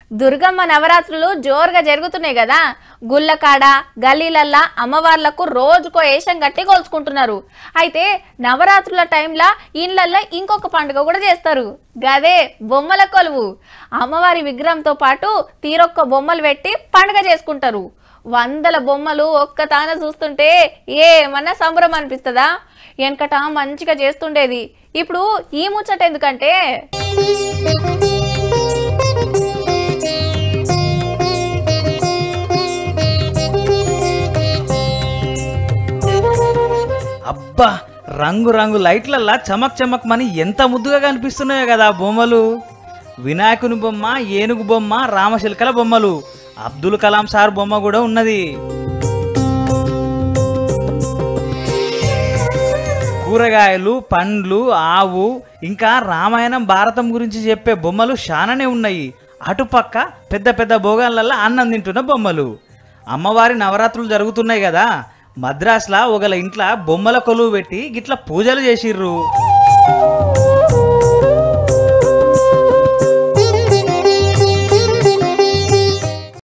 దుర్గమ్మ నవరాత్రులు జోరుగా జరుగుతున్నాయి కదా గుళ్ళకాడ గల్లీలల్లా అమ్మవార్లకు రోజుకో ఏషం కట్టి కొలుచుకుంటున్నారు అయితే నవరాత్రుల టైంలో ఇళ్ళల్లో ఇంకొక పండుగ కూడా చేస్తారు గదే బొమ్మల కొలువు అమ్మవారి విగ్రహంతో పాటు తీరొక్క బొమ్మలు పెట్టి పండుగ చేసుకుంటారు వందల బొమ్మలు ఒక్క తాన చూస్తుంటే ఏమన్నా సంబరం అనిపిస్తుందా వెనకట మంచిగా చేస్తుండేది ఇప్పుడు ఈ ముచ్చట ఎందుకంటే అబ్బా రంగు రంగు లైట్లల్లా చమక్ చమక్ మని ఎంత ముద్దుగా కనిపిస్తున్నాయో కదా ఆ బొమ్మలు వినాయకుని బొమ్మ ఏనుగు బొమ్మ రామశిల్కల బొమ్మలు అబ్దుల్ కలాం సార్ బొమ్మ కూడా ఉన్నది కూరగాయలు పండ్లు ఆవు ఇంకా రామాయణం భారతం గురించి చెప్పే బొమ్మలు చాలానే ఉన్నాయి అటుపక్క పెద్ద పెద్ద భోగాలల్లో అన్నం తింటున్న బొమ్మలు అమ్మవారి నవరాత్రులు జరుగుతున్నాయి కదా మద్రాసులా ఒకళ్ళ ఇంట్లో బొమ్మల కొలువు పెట్టి గిట్ల పూజలు చేసిర్రు